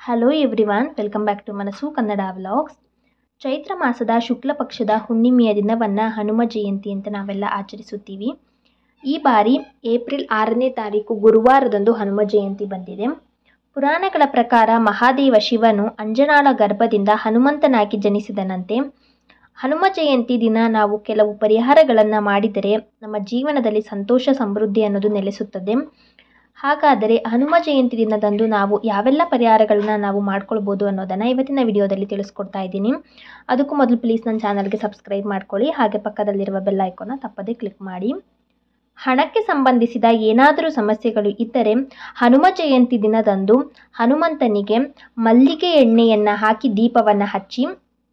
hello everyone welcome back to Manassu Kannada vlogs Chaitra ಮಾಸದ ಶುಕ್ಲ ಪಕ್ಷದ ಹುಣ್ಣಿಮೆಯ ದಿನವನ್ನು ಹನುಮ ಜಯಂತಿ ಅಂತ ನಾವೆಲ್ಲ ಆಚರಿಸುತ್ತೀವಿ ಈ ಬಾರಿ ಏಪ್ರಿಲ್ ಆರನೇ ತಾರೀಕು ಗುರುವಾರದಂದು ಹನುಮ ಜಯಂತಿ ಬಂದಿದೆ ಪುರಾಣಗಳ ಪ್ರಕಾರ ಮಹಾದೇವ ಶಿವನು ಅಂಜನಾಳ ಗರ್ಭದಿಂದ ಹನುಮಂತನಾಗಿ ಜನಿಸಿದನಂತೆ ಹನುಮ ಜಯಂತಿ ದಿನ ನಾವು ಕೆಲವು ಪರಿಹಾರಗಳನ್ನು ಮಾಡಿದರೆ ನಮ್ಮ ಜೀವನದಲ್ಲಿ ಸಂತೋಷ ಸಮೃದ್ಧಿ ಅನ್ನೋದು ನೆಲೆಸುತ್ತದೆ ಹಾಗಾದರೆ ಹನುಮ ಜಯಂತಿ ದಿನದಂದು ನಾವು ಯಾವೆಲ್ಲ ಪರಿಹಾರಗಳನ್ನ ನಾವು ಮಾಡ್ಕೊಳ್ಬೋದು ಅನ್ನೋದನ್ನು ಇವತ್ತಿನ ವಿಡಿಯೋದಲ್ಲಿ ತಿಳಿಸ್ಕೊಡ್ತಾ ಇದ್ದೀನಿ ಅದಕ್ಕೂ ಮೊದಲು ಪ್ಲೀಸ್ ನನ್ನ ಚಾನಲ್ಗೆ ಸಬ್ಸ್ಕ್ರೈಬ್ ಮಾಡ್ಕೊಳ್ಳಿ ಹಾಗೆ ಪಕ್ಕದಲ್ಲಿರುವ ಬೆಲ್ ಐಕಾನ್ನ ತಪ್ಪದೇ ಕ್ಲಿಕ್ ಮಾಡಿ ಹಣಕ್ಕೆ ಸಂಬಂಧಿಸಿದ ಏನಾದರೂ ಸಮಸ್ಯೆಗಳು ಇದ್ದರೆ ಹನುಮ ಜಯಂತಿ ದಿನದಂದು ಹನುಮಂತನಿಗೆ ಮಲ್ಲಿಗೆ ಎಣ್ಣೆಯನ್ನು ಹಾಕಿ ದೀಪವನ್ನು ಹಚ್ಚಿ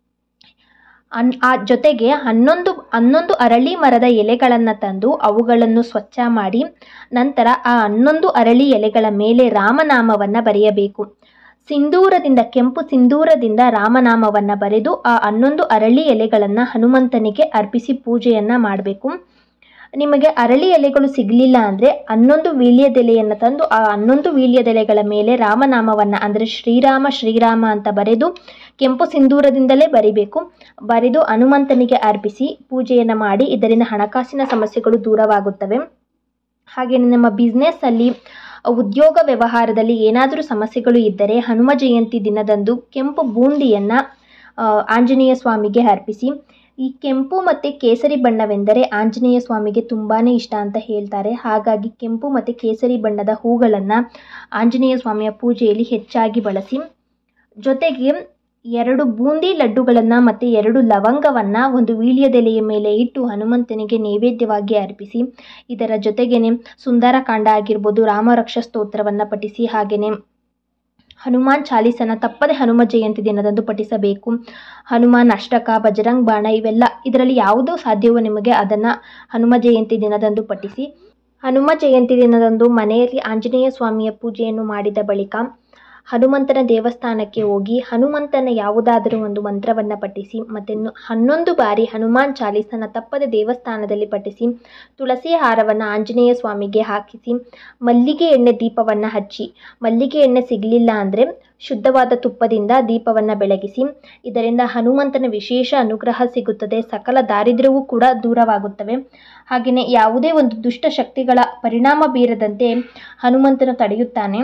ಅನ್ ಆ ಜೊತೆಗೆ ಹನ್ನೊಂದು ಹನ್ನೊಂದು ಅರಳಿ ಮರದ ಎಲೆಗಳನ್ನು ತಂದು ಅವುಗಳನ್ನು ಸ್ವಚ್ಛ ಮಾಡಿ ನಂತರ ಆ ಹನ್ನೊಂದು ಅರಳಿ ಎಲೆಗಳ ಮೇಲೆ ರಾಮನಾಮವನ್ನು ಬರೆಯಬೇಕು ಸಿಂಧೂರದಿಂದ ಕೆಂಪು ಸಿಂಧೂರದಿಂದ ರಾಮನಾಮವನ್ನು ಬರೆದು ಆ ಹನ್ನೊಂದು ಅರಳಿ ಎಲೆಗಳನ್ನು ಹನುಮಂತನಿಗೆ ಅರ್ಪಿಸಿ ಪೂಜೆಯನ್ನು ಮಾಡಬೇಕು ನಿಮಗೆ ಅರಳಿ ಎಲೆಗಳು ಸಿಗಲಿಲ್ಲ ಅಂದರೆ ಹನ್ನೊಂದು ವೀಳ್ಯದೆಲೆಯನ್ನು ತಂದು ಆ ಹನ್ನೊಂದು ವೀಳ್ಯದೆಲೆಗಳ ಮೇಲೆ ರಾಮನಾಮವನ್ನು ಅಂದರೆ ಶ್ರೀರಾಮ ಶ್ರೀರಾಮ ಅಂತ ಬರೆದು ಕೆಂಪು ಸಿಂಧೂರದಿಂದಲೇ ಬರಿಬೇಕು ಬರೆದು ಹನುಮಂತನಿಗೆ ಅರ್ಪಿಸಿ ಪೂಜೆಯನ್ನು ಮಾಡಿ ಇದರಿಂದ ಹಣಕಾಸಿನ ಸಮಸ್ಯೆಗಳು ದೂರವಾಗುತ್ತವೆ ಹಾಗೆಯೇ ನಮ್ಮ ಬಿಸ್ನೆಸ್ಸಲ್ಲಿ ಉದ್ಯೋಗ ವ್ಯವಹಾರದಲ್ಲಿ ಏನಾದರೂ ಸಮಸ್ಯೆಗಳು ಇದ್ದರೆ ಹನುಮ ಜಯಂತಿ ದಿನದಂದು ಕೆಂಪು ಬೂಂದಿಯನ್ನು ಆಂಜನೇಯ ಸ್ವಾಮಿಗೆ ಅರ್ಪಿಸಿ ಈ ಕೆಂಪು ಮತ್ತು ಕೇಸರಿ ಬಣ್ಣವೆಂದರೆ ಆಂಜನೇಯ ಸ್ವಾಮಿಗೆ ತುಂಬಾ ಇಷ್ಟ ಅಂತ ಹೇಳ್ತಾರೆ ಹಾಗಾಗಿ ಕೆಂಪು ಮತ್ತು ಕೇಸರಿ ಬಣ್ಣದ ಹೂಗಳನ್ನು ಆಂಜನೇಯ ಸ್ವಾಮಿಯ ಪೂಜೆಯಲ್ಲಿ ಹೆಚ್ಚಾಗಿ ಬಳಸಿ ಜೊತೆಗೆ ಎರಡು ಬೂಂದಿ ಲಡ್ಡುಗಳನ್ನು ಮತ್ತು ಎರಡು ಲವಂಗವನ್ನು ಒಂದು ವೀಳ್ಯದೆಲೆಯ ಮೇಲೆ ಇಟ್ಟು ಹನುಮಂತನಿಗೆ ನೈವೇದ್ಯವಾಗಿ ಅರ್ಪಿಸಿ ಇದರ ಜೊತೆಗೇ ಸುಂದರಕಾಂಡ ಆಗಿರ್ಬೋದು ರಾಮರಕ್ಷ ಸ್ತೋತ್ರವನ್ನು ಪಠಿಸಿ ಹಾಗೆಯೇ ಹನುಮಾನ್ ಚಾಲೀಸನ ತಪ್ಪದೆ ಹನುಮ ಜಯಂತಿ ದಿನದಂದು ಪಠಿಸಬೇಕು ಹನುಮಾನ್ ಅಷ್ಟಕ ಬಜರಂಗ್ ಬಾಣ ಇವೆಲ್ಲ ಇದರಲ್ಲಿ ಯಾವುದೂ ಸಾಧ್ಯವೋ ನಿಮಗೆ ಅದನ್ನು ಹನುಮ ಜಯಂತಿ ದಿನದಂದು ಪಠಿಸಿ ಹನುಮ ಜಯಂತಿ ದಿನದಂದು ಮನೆಯಲ್ಲಿ ಆಂಜನೇಯ ಸ್ವಾಮಿಯ ಪೂಜೆಯನ್ನು ಮಾಡಿದ ಬಳಿಕ ಹನುಮಂತನ ದೇವಸ್ಥಾನಕ್ಕೆ ಹೋಗಿ ಹನುಮಂತನ ಯಾವುದಾದರೂ ಒಂದು ಮಂತ್ರವನ್ನು ಪಠಿಸಿ ಮತ್ತು ಹನ್ನೊಂದು ಬಾರಿ ಹನುಮಾನ್ ಚಾಲೀಸನ ತಪ್ಪದೆ ದೇವಸ್ಥಾನದಲ್ಲಿ ಪಠಿಸಿ ತುಳಸಿ ಹಾರವನ್ನು ಆಂಜನೇಯ ಸ್ವಾಮಿಗೆ ಹಾಕಿಸಿ ಮಲ್ಲಿಗೆ ಎಣ್ಣೆ ದೀಪವನ್ನು ಹಚ್ಚಿ ಮಲ್ಲಿಗೆ ಎಣ್ಣೆ ಸಿಗಲಿಲ್ಲ ಅಂದರೆ ಶುದ್ಧವಾದ ತುಪ್ಪದಿಂದ ದೀಪವನ್ನು ಬೆಳಗಿಸಿ ಇದರಿಂದ ಹನುಮಂತನ ವಿಶೇಷ ಅನುಗ್ರಹ ಸಿಗುತ್ತದೆ ಸಕಲ ದಾರಿದ್ರ್ಯವೂ ಕೂಡ ದೂರವಾಗುತ್ತವೆ ಹಾಗೆಯೇ ಯಾವುದೇ ಒಂದು ದುಷ್ಟ ಶಕ್ತಿಗಳ ಪರಿಣಾಮ ಬೀರದಂತೆ ಹನುಮಂತನು ತಡೆಯುತ್ತಾನೆ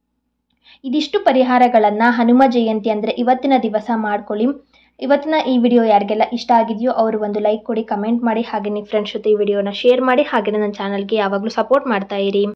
ಇದಿಷ್ಟು ಪರಿಹಾರಗಳನ್ನು ಹನುಮ ಜಯಂತಿ ಅಂದರೆ ಇವತ್ತಿನ ದಿವಸ ಮಾಡ್ಕೊಳ್ಳಿ ಇವತ್ತಿನ ಈ ವಿಡಿಯೋ ಯಾರಿಗೆಲ್ಲ ಇಷ್ಟ ಆಗಿದೆಯೋ ಅವರು ಒಂದು ಲೈಕ್ ಕೊಡಿ ಕಮೆಂಟ್ ಮಾಡಿ ಹಾಗೆ ನಿಮ್ಮ ಫ್ರೆಂಡ್ಸ್ ಜೊತೆ ಈ ವಿಡಿಯೋನ ಶೇರ್ ಮಾಡಿ ಹಾಗೆ ನನ್ನ ಚಾನಲ್ಗೆ ಯಾವಾಗಲೂ ಸಪೋರ್ಟ್ ಮಾಡ್ತಾ ಇರಿ